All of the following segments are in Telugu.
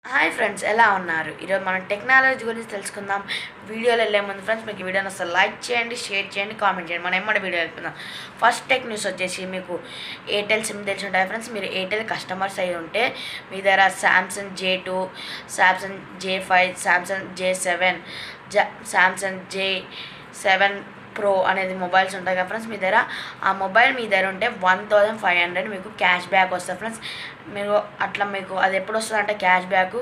హాయ్ ఫ్రెండ్స్ ఎలా ఉన్నారు ఈరోజు మనం టెక్నాలజీ గురించి తెలుసుకుందాం వీడియోలో వెళ్ళే ముందు ఫ్రెండ్స్ మీకు ఈ వీడియోని అసలు లైక్ చేయండి షేర్ చేయండి కామెంట్ చేయండి మనం ఏమన్నా వీడియో వెళ్తున్నాం ఫస్ట్ టెక్ న్యూస్ వచ్చేసి మీకు ఎయిర్టెల్ సిమ్ తెలిసి ఉంటాయి ఫ్రెండ్స్ మీరు ఎయిర్టెల్ కస్టమర్స్ అయి ఉంటే మీ దగ్గర Samsung J two Samsung J five Samsung J seven జా శాంసంగ్ జే సెవెన్ ప్రో అనేది మొబైల్స్ ఉంటాయి కదా ఫ్రెండ్స్ మీ దగ్గర ఆ మొబైల్ మీ దగ్గర ఉంటే వన్ థౌజండ్ ఫైవ్ హండ్రెడ్ మీకు క్యాష్ బ్యాక్ వస్తుంది ఫ్రెండ్స్ మీరు అట్లా మీకు అది ఎప్పుడు వస్తుంది అంటే క్యాష్ బ్యాక్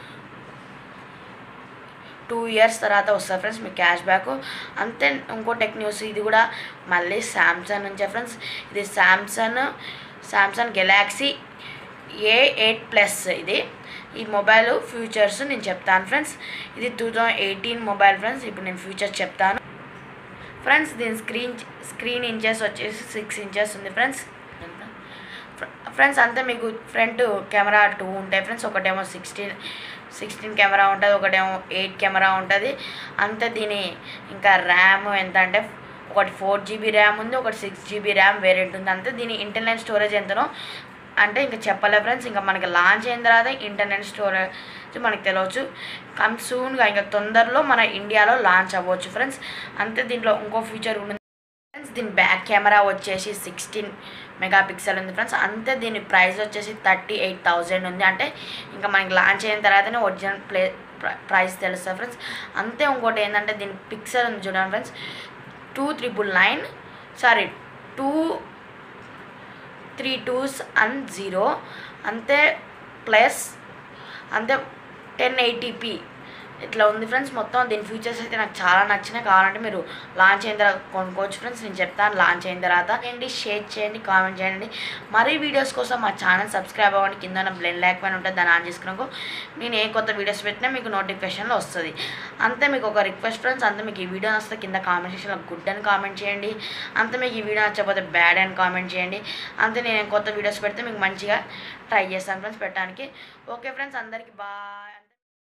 టూ ఇయర్స్ తర్వాత వస్తుంది ఫ్రెండ్స్ మీకు క్యాష్ బ్యాక్ అంతే ఇంకో టెక్ న్యూస్ ఇది కూడా మళ్ళీ శాంసంగ్ నుంచే ఫ్రెండ్స్ ఇది Samsung Samsung Galaxy A eight plus ఇది ఈ మొబైల్ ఫ్యూచర్స్ నేను చెప్తాను ఫ్రెండ్స్ ఇది two thousand eighteen mobile friends ఇప్పుడు నేను ఫ్యూచర్స్ చెప్తాను ఫ్రెండ్స్ దీని స్క్రీన్ స్క్రీన్ ఇంచెస్ వచ్చేసి సిక్స్ ఇంచెస్ ఉంది ఫ్రెండ్స్ ఫ్రెండ్స్ అంతే మీకు ఫ్రంట్ కెమెరా టూ ఉంటాయి ఫ్రెండ్స్ ఒకటేమో సిక్స్టీన్ సిక్స్టీన్ కెమెరా ఉంటుంది ఒకటేమో ఎయిట్ కెమెరా ఉంటుంది అంతే దీని ఇంకా ర్యామ్ ఎంత అంటే ఒకటి ఫోర్ జీబీ ర్యామ్ ఉంది ఒకటి సిక్స్ జీబీ ర్యామ్ వేరియంట్ ఉంది అంతే దీని ఇంటర్నల్ స్టోరేజ్ ఎంతనో అంటే ఇంకా చెప్పలే ఫ్రెండ్స్ ఇంకా మనకి లాంచ్ అయిన తర్వాత ఇంటర్నెట్ స్టోరేజ్ మనకి తెలియచ్చు కమ్ సూన్గా ఇంకా తొందరలో మన ఇండియాలో లాంచ్ అవ్వచ్చు ఫ్రెండ్స్ అంతే దీంట్లో ఇంకో ఫీచర్ ఉంది ఫ్రెండ్స్ దీని బ్యాక్ కెమెరా వచ్చేసి సిక్స్టీన్ మెగా పిక్సెల్ ఉంది ఫ్రెండ్స్ అంతే దీని ప్రైస్ వచ్చేసి థర్టీ ఎయిట్ థౌజండ్ ఉంది అంటే ఇంకా మనకి లాంచ్ అయిన తర్వాతనే ఒరిజినల్ ప్లే ప్రైస్ తెలుస్తుంది ఫ్రెండ్స్ అంతే ఇంకోటి ఏంటంటే దీని పిక్సెల్ ఉంది చూడండి friends two triple nine sorry two three twos and zero అంతే ప్లస్ అంతే టెన్ ఎయిటీపీ ఇట్లా ఉంది ఫ్రెండ్స్ మొత్తం దీని ఫీచర్స్ అయితే నాకు చాలా నచ్చినాయి కావాలంటే మీరు లాంచ్ అయిన తర్వాత కొనుక్కోవచ్చు ఫ్రెండ్స్ నేను చెప్తాను లాంచ్ అయిన తర్వాత చేయండి షేర్ చేయండి కామెంట్ చేయండి మరీ వీడియోస్ కోసం మా ఛానల్ సబ్స్క్రైబ్ అవ్వండి కింద బ్లెండ్ లేకపోయినా ఉంటుంది దాన్ని ఆన్ చేసుకున్నాక నేను ఏ కొత్త వీడియోస్ పెట్టినా మీకు నోటిఫికేషన్లో వస్తుంది అంతే మీకు ఒక రిక్వెస్ట్ ఫ్రెండ్స్ అంతే మీకు ఈ వీడియో నచ్చితే కింద కామెంట్ సెక్షన్లో గుడ్ అని కామెంట్ చేయండి అంతే మీకు ఈ వీడియో నచ్చకపోతే బ్యాడ్ అని కామెంట్ చేయండి అంతే నేను కొత్త వీడియోస్ పెడితే మీకు మంచిగా ట్రై చేస్తాను ఫ్రెండ్స్ పెట్టడానికి ఓకే ఫ్రెండ్స్ అందరికీ బాయ్